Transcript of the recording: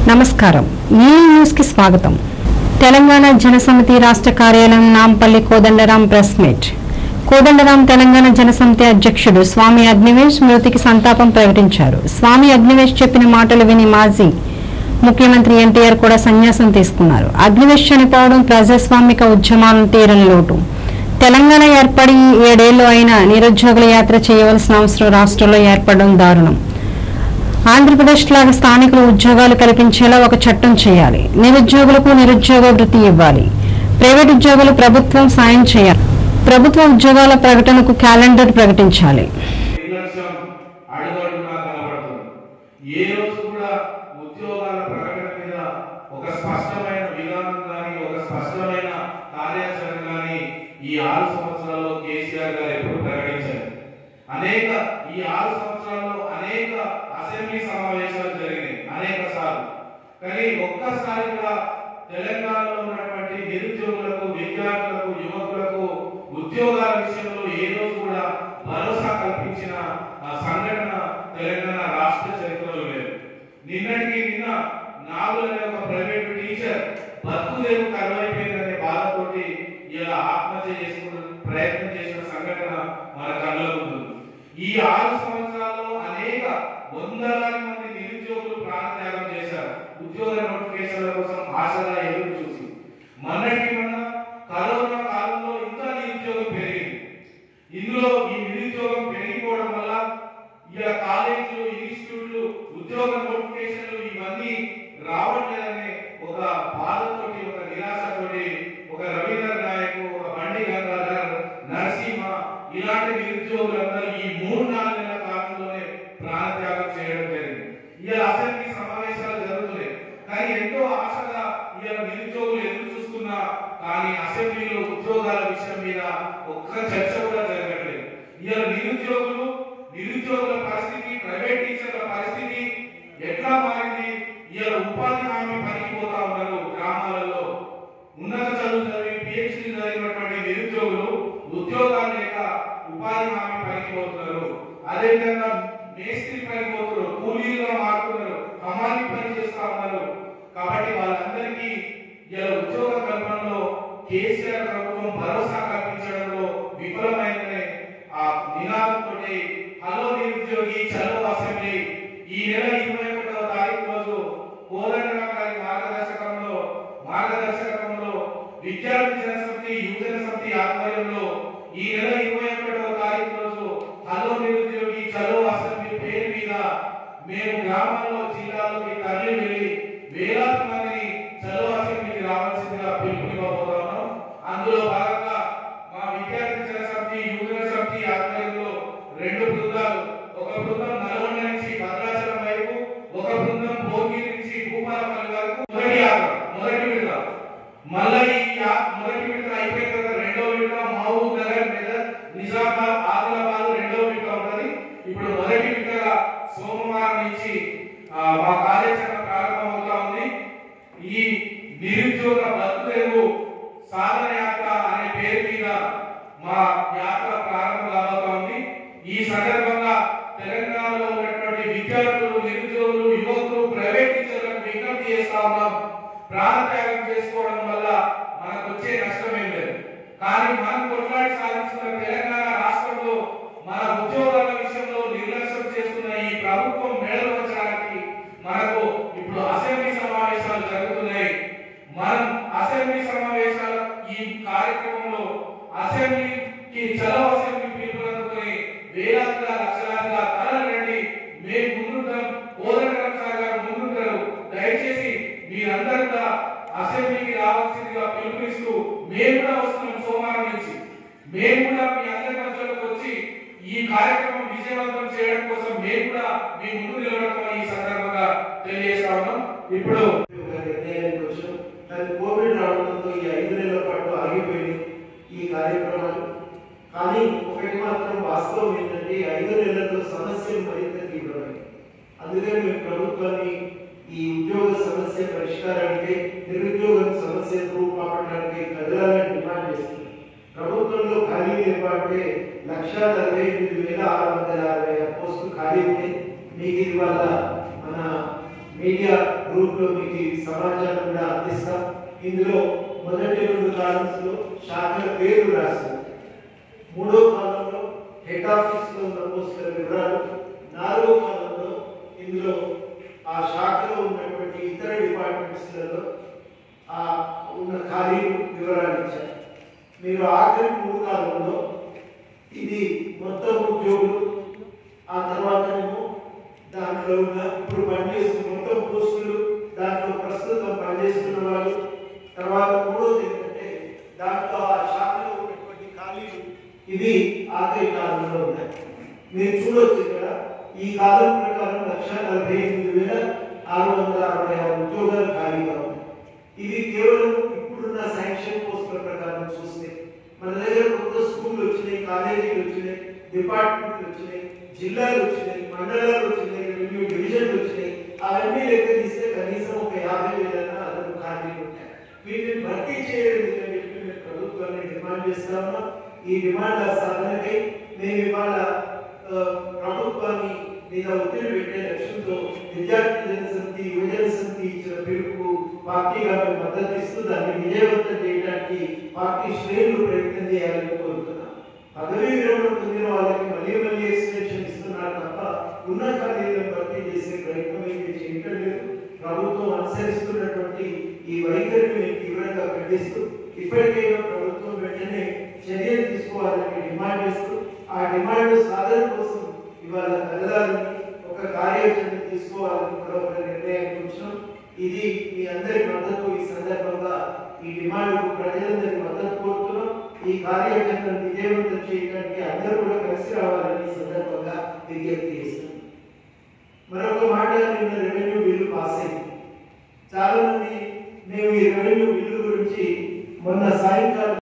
నమస్కారం ఈ న్యూస్ కి స్వాగతం తెలంగాణ జనసమితి రాష్ట్ర కార్యాలయం నాంపల్లి కోదండరాం ప్రెస్ మీట్ కోదండరాం తెలంగాణ జనసమితి అధ్యక్షుడు స్వామి అగ్నివేష్ మృతికి సంతాపం ప్రకటించారు స్వామి అగ్నివేష్ చెప్పిన మాటలు విని మాజీ ముఖ్యమంత్రి ఎన్టీఆర్ కూడా సన్యాసం తీసుకున్నారు అగ్నివేష్ చనిపోవడం ప్రజాస్వామిక ఉద్యమాలను తీరని లోటు తెలంగాణ ఏర్పడి ఏడేళ్లు అయినా నిరుద్యోగుల యాత్ర చేయవలసిన అవసరం రాష్ట్రంలో ఏర్పడడం దారుణం ఆంధ్రప్రదేశ్ లాగా స్థానికులు ఉద్యోగాలు కల్పించేలా ఒక చట్టం చేయాలి నిరుద్యోగులకు నిరుద్యోగ వృత్తి ఇవ్వాలి ప్రైవేట్ ఉద్యోగులు ప్రభుత్వం సాయం చేయాలి ప్రభుత్వ ఉద్యోగాల ప్రకటనకు క్యాలెండర్ ప్రకటించాలి నిర్లక్ష్యం అడుగడుగునా కనబడుతుంది ఏ రోజు కూడా ఉద్యోగాల ప్రకటన మీద ఒక స్పష్టమైన విధానం కానీ ఒక స్పష్టమైన కార్యాచరణ కానీ ఈ ఆరు సంవత్సరాల్లో కేసీఆర్ గారు ఎప్పుడు ప్రకటించారు అనేక ఈ ఆరు సంవత్సరాల్లో అనేక అసెంబ్లీ సమావేశాలు జరిగినాయి అనేక సార్లు కానీ ఒక్కసారి కూడా తెలంగాణలో ఉన్నటువంటి నిరుద్యోగులకు విద్యార్థులకు యువకులకు ఉద్యోగాల విషయంలో ఏ రోజు కూడా భరోసా కల్పించిన ఆ సంఘటన తెలంగాణ రాష్ట్ర చరిత్రలో లేదు నిన్నటికి నిన్న నాగుల అనే ఒక ప్రైవేట్ టీచర్ బతుకుదేవు కరువైపోయిందనే బాధతోటి ఇలా ఆత్మహత్య చేసుకున్న ప్రయత్నం చేసిన సంఘటన మన కళ్ళ ముందు ఉంది. ఈ ఆరు సంవత్సరాల్లో అనేక వందలాది మంది నిరుద్యోగులు ప్రాణత్యాగం చేశారు ఉద్యోగ నోటిఫికేషన్ల కోసం ఆశగా ఎదురు చూసి మొన్నటి మొన్న కరోనా కాలంలో ఇంకా నిరుద్యోగం పెరిగింది ఇందులో ఈ నిరుద్యోగం పెరిగిపోవడం వల్ల ఇలా కాలేజీలు ఇన్స్టిట్యూట్లు ఉద్యోగ నోటిఫికేషన్లు ఇవన్నీ రావట్లేదనే ఒక బాధతోటి ఒక నిరాశతోటి ఒక రవీంద్ర నాయక్ ఒక బండి గంగాధర్ నరసింహ ఇలాంటి నిరుద్యోగులందరూ ఈ మూడు నాలుగు నెలల కాలంలోనే ప్రాణత్యాగం చేయడం జరిగింది ఇలా అసెంబ్లీ సమావేశాలు జరుగుతున్నాయి కానీ ఎంతో ఆశగా ఇలా నిరుద్యోగులు ఎదురు చూస్తున్నా కానీ అసెంబ్లీలో ఉద్యోగాల విషయం మీద ఒక్క చర్చ కూడా జరగట్లేదు ఇలా నిరుద్యోగులు నిరుద్యోగుల పరిస్థితి ప్రైవేట్ టీచర్ల పరిస్థితి ఎట్లా మారింది ఇలా ఉపాధి హామీ పనికి పోతా ఉన్నారు గ్రామాలలో ఉన్నత చదువు చదివి పిహెచ్డి చదివినటువంటి నిరుద్యోగులు ఉద్యోగాలు లేక ఉపాధి హామీ పనికి పోతున్నారు అదేవిధంగా మేస్త్రి పనికి పోతున్నారు కూలీలుగా మారుతున్నారు హమాలి పని చేస్తా ఉన్నారు కాబట్టి వాళ్ళందరికీ ఇలా ఉద్యోగ కల్పనలో కేసీఆర్ ప్రభుత్వం భరోసా కల్పించడంలో విఫలమైందనే ఆ నినాదంతో హలో నిరుద్యోగి చలో అసెంబ్లీ ఈ నెల ఇరవై ఒకటవ తారీఖు రోజు కోదండరాం గారి మార్గదర్శకంలో మార్గదర్శకంలో విద్యార్థి జనసమితి యువజన సమితి ఆధ్వర్యంలో ఈ నెల ఇరవై ఒకటవ తారీఖు రోజు హలో నిరుద్యోగి చలో అసెంబ్లీ పేరు మీద మేము గ్రామాల్లో జిల్లాలోకి తరలి వెళ్ళి వేలాది మందిని చలో అసెంబ్లీకి రావాల్సిందిగా పిలుపునివ్వబోతున్నాం అందులో భాగంగా మా విద్యార్థి జన సమితి యువజన సమితి ఆధ్వర్యంలో రెండు బృందాలు ఒక బృందం నల్గొండ నుంచి భద్రాచలం వైపు ఒక బృందం భోగి నుంచి భూపాలపల్లి వరకు మొదటి యాత్ర మొదటి విడత మళ్ళీ ఈ యా- మొదటి విడత అయిపోయిన తర్వాత రెండో విడత మహబూబ్ నగర్ మెదక్ నిజామాబాద్ ఆదిలాబాద్ రెండో విడత ఉంటది ఇప్పుడు మొదటి విడతగా సోమవారం నుంచి ఆ, మా కార్యాచరణ ప్రారంభమవుతా ఉంది ఈ నిరుద్యోగ బతుకుదేవు సాధన యాత్ర అనే పేరు మీద మా యాత్ర ప్రారంభం కాబోతా ఉంది ఈ సందర్భంగా తెలంగాణలో ఉన్నటువంటి విద్యార్థులు నిరుద్యోగులు యువకులు ప్రైవేట్ టీచర్లకు విజ్ఞప్తి చేస్తా ఉన్నాం ప్రాణత్యాగం చేసుకోవడం వల్ల మనకు వచ్చే నష్టం ఏం లేదు కానీ మనం కొట్లాడి సాధించిన తెలంగాణ రాష్ట్రంలో మన ఉద్యోగాల విషయంలో నిర్లక్ష్యం చేస్తున్న ఈ ప్రభుత్వం మేడలు వచ్చడానికి మనకు ఇప్పుడు అసెంబ్లీ సమావేశాలు జరుగుతున్నాయి మనం అసెంబ్లీ సమావేశాల ఈ కార్యక్రమంలో అసెంబ్లీకి చలో అసెంబ్లీ పిలుపునందుకొని వేలాదిగా లక్షలాదిగా తరలిరండి మేము ముందుంటాం కోదండరాం సార్ గారు ముందుంటారు దయచేసి మీరందరూ కూడా అసెంబ్లీకి రావాల్సిందిగా పిలుపునిస్తూ మేము కూడా వస్తున్నాం సోమవారం నుంచి మేము కూడా మీ అందరి మధ్యలోకి వచ్చి ఈ కార్యక్రమం విజయవంతం చేయడం కోసం మేము కూడా మీ ముందు నిలబడతాం ఈ సందర్భంగా తెలియజేస్తా ఉన్నాం ఇప్పుడు ఒక నిర్ణయానికి వచ్చాం కానీ కోవిడ్ రావడంతో ఈ ఐదు నెలల పాటు ఆగిపోయింది ఈ కార్యక్రమాలు కానీ ఒకటి మాత్రం వాస్తవం ఏంటంటే ఈ ఐదు నెలల్లో సమస్యలు మరింత తీవ్రమైంది అందుకే మేము ప్రభుత్వాన్ని ఈ ఉద్యోగ సమస్య పరిష్కారానికి నిరుద్యోగ సమస్య రూపాపడడానికి కదలాలని డిమాండ్ చేస్తున్నాం ప్రభుత్వంలో ఖాళీ లేకపోతే లక్ష నలభై ఎనిమిది వేల ఆరు వందల అరవై ఆరు పోస్టులు ఖాళీ ఉన్నాయి మీకు ఇవాళ మన మీడియా గ్రూప్ లో మీకు ఈ సమాచారం కూడా అందిస్తాం ఇందులో మొదటి రెండు కాలమ్స్ లో శాఖల పేరు రాస్తారు మూడో కాలంలో హెడ్ ఆఫీస్ లో ఉన్న పోస్టుల వివరాలు నాలుగో కాలంలో ఇందులో ఆ శాఖలో ఉన్నటువంటి ఇతర డిపార్ట్మెంట్స్లలో ఆ ఉన్న ఖాళీలు వివరాలు ఇచ్చారు మీరు ఆఖరి మూడు కాలంలో ఇది మొత్తం ఉద్యోగులు ఆ తర్వాతనేమో దాంట్లో ఉన్న ఇప్పుడు పనిచేస్తున్న మొత్తం పోస్టులు దాంట్లో ప్రస్తుతం పనిచేస్తున్న వాళ్ళు తర్వాత మూడోది ఏంటంటే దాంట్లో ఆ శాఖలో ఉన్నటువంటి ఖాళీలు ఇవి ఆఖరి కాలంలో ఉన్నాయి మీరు చూడొచ్చు ఇక్కడ ఈ కాలం ప్రకారం లక్ష నలభై ఎనిమిది వేల ఆరు వందల అరవై ఆరు ఉద్యోగాలు ఖాళీగా ఉన్నాయి ఇవి కేవలం ఇప్పుడున్న శాంక్షన్ పోస్టుల ప్రకారం చూస్తే మన దగ్గర కొత్త స్కూళ్ళు వచ్చినాయి కాలేజీలు వచ్చినాయి డిపార్ట్మెంట్లు వచ్చినాయి జిల్లాలు వచ్చినాయి మండలాలు వచ్చినాయి రెవెన్యూ డివిజన్లు వచ్చినాయి అవన్నీ లెక్క తీస్తే కనీసం ఒక యాభై వేలన్నా అదనపు ఖాళీలు ఉంటాయి వీటిని భర్తీ చేయలేదు అని చెప్పి మేము ప్రభుత్వాన్ని డిమాండ్ చేస్తా ఉన్నాం ఈ డిమాండ్ల సాధనకై మేము ఇవాళ ఆ, ప్రభుత్వాన్ని మీద ఒత్తిడి పెట్టే లక్ష్యంతో విద్యార్థి జనసమితి యువజన సమితి ఇచ్చిన పిలుపు పార్టీగా మేము మద్దతు ఇస్తూ దాన్ని విజయవంతం చేయడానికి పార్టీ శ్రేణులు ప్రయత్నం చేయాలని కోరుతున్నాం పదవీ విరమణ పొందిన వాళ్ళకి మళ్ళీ మళ్ళీ ఎక్స్టెన్షన్ ఇస్తున్నారు తప్ప ఉన్న ఖాళీలను భర్తీ చేసే ప్రయత్నం అయితే చేయటం లేదు ప్రభుత్వం అనుసరిస్తున్నటువంటి ఈ వైఖరిని మేము తీవ్రంగా ఖండిస్తూ ఇప్పటికైనా ప్రభుత్వం వెంటనే చర్యలు తీసుకోవాలని డిమాండ్ చేస్తూ ఆ డిమాండ్ సాధన కోసం ఇవాళ కదలాలని ఒక కార్యాచరణ తీసుకోవాలని కూడా ఒక నిర్ణయానికి వచ్చినాం ఇది మీ అందరి మద్దతు ఈ సందర్భంగా ఈ డిమాండ్ ప్రజలందరి మద్దతు కోరుతున్నాం ఈ కార్యాచరణను విజయవంతం చేయడానికి అందరూ కూడా కలిసి రావాలని ఈ సందర్భంగా విజ్ఞప్తి చేస్తున్నాం మరొక మాట నిన్న రెవెన్యూ బిల్లు పాస్ అయింది చాలా మంది మేము ఈ రెవెన్యూ బిల్లు గురించి మొన్న సాయంకాలం